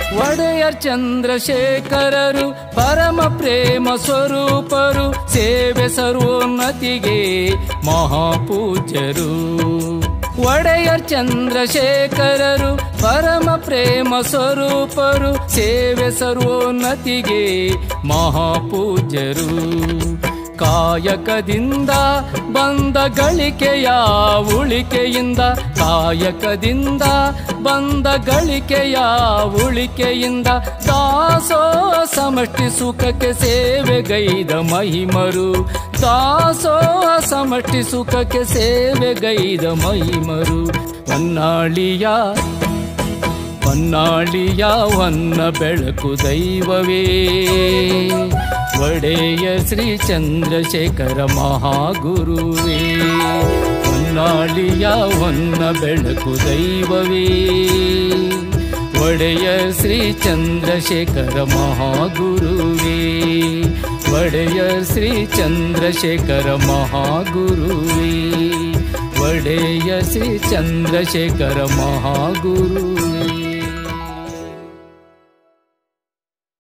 ಒಡೆಯರ್ ಚಂದ್ರಶೇಖರರು ಪರಮ ಪ್ರೇಮ ಸ್ವರೂಪರು ಸೇವೆ ಸರ್ವೋನ್ನತಿಗೆ ಮಹಾಪೂಜ್ಯರು ಒಡೆಯರ್ ಚಂದ್ರಶೇಖರರು ಪರಮ ಪ್ರೇಮ ಸ್ವರೂಪರು ಸೇವೆ ಸರ್ವೋನ್ನತಿಗೆ ಮಹಾಪೂಜ್ಯರು ಕಾಯಕದಿಂದ ಬಂದ ಗಳಿಕೆಯ ಉಳಿಕೆಯಿಂದ ಕಾಯಕದಿಂದ ಬಂದ ಗಳಿಕೆಯ ಉಳಿಕೆಯಿಂದ ದಾಸೋ ಸಮಷ್ಟಿ ಸುಖಕ್ಕೆ ಸೇವೆಗೈದ ಮಹಿಮರು ದಾಸೋ ಸಮಷ್ಟಿ ಸುಖಕ್ಕೆ ಸೇವೆಗೈದ ಮಹಿಮರು ಹೊನ್ನಾಳಿಯ ಹೊನ್ನಾಳಿಯ ಹೊನ್ನ ಬೆಳಕು ದೈವವೇ ಒಡೆಯ ಶ್ರೀ ಚಂದ್ರಶೇಖರ ಮಹಾಗುರುವೇ ಹೊನ್ನಾಳಿಯ ಹೊನ್ನ ಬೆಳಕು ದೈವವೇ ಒಡೆಯ ಶ್ರೀ ಚಂದ್ರಶೇಖರ ಮಹಾಗುರುವೇ ಒಡೆಯ ಶ್ರೀ ಚಂದ್ರಶೇಖರ ಮಹಾಗುರುವೇ ಒಡೆಯ ಶ್ರೀ ಚಂದ್ರಶೇಖರ ಮಹಾಗುರುವೇ